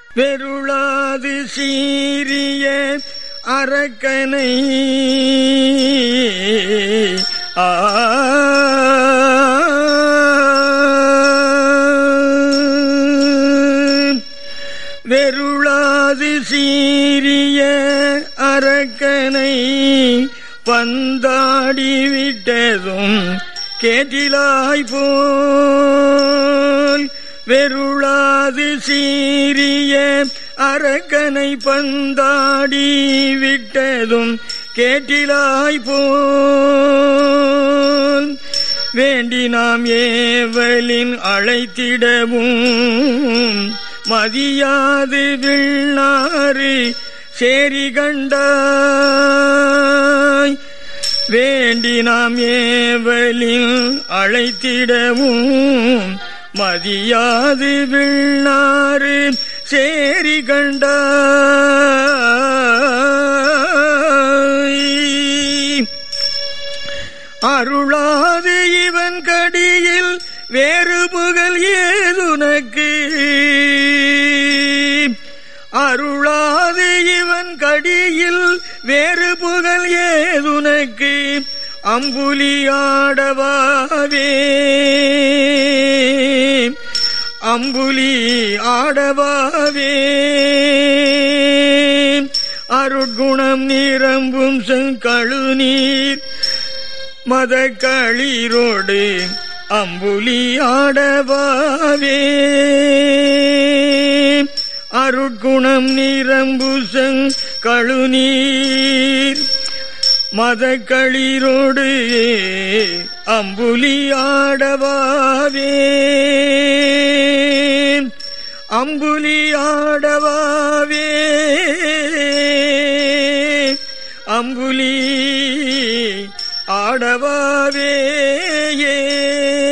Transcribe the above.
வெருளாது சீரிய அரக்கனை ஆ வெருளாது சீரிய அரக்கனை பந்தாடி விட்டதும் கேட்டிலாய் போல் வெருளாது சீரிய அரக்கனை பந்தாடி விட்டதும் கேட்டிலாய் போல் வேண்டி நாம் ஏவலின் அழைத்திடவும் மதியாது விண்ணாறு சேரி கண்டாய் வேண்டி நாம் ஏவலில் அழைத்திடவும் மதியாது விண்ணாறு சேரி கண்டாய் அருளாது இவன் கடியில் வேறு புகழ் ஏதுனக்கு அருளாது இவன் கடியில் வேறு புகழ் ஏதுனக்கு அம்புலி ஆடவாவே அம்புலி ஆடவாவே அருட்குணம் நிரம்பும் செங்கழு நீர் மத களிரோடு அம்புலி ஆடவாவே அருட்குணம் நிரம்புசங் கழுநீர் மத களிரோடு அம்புலி ஆடவாவே அம்புலி ஆடவாவே அம்புலி ஆடவாவே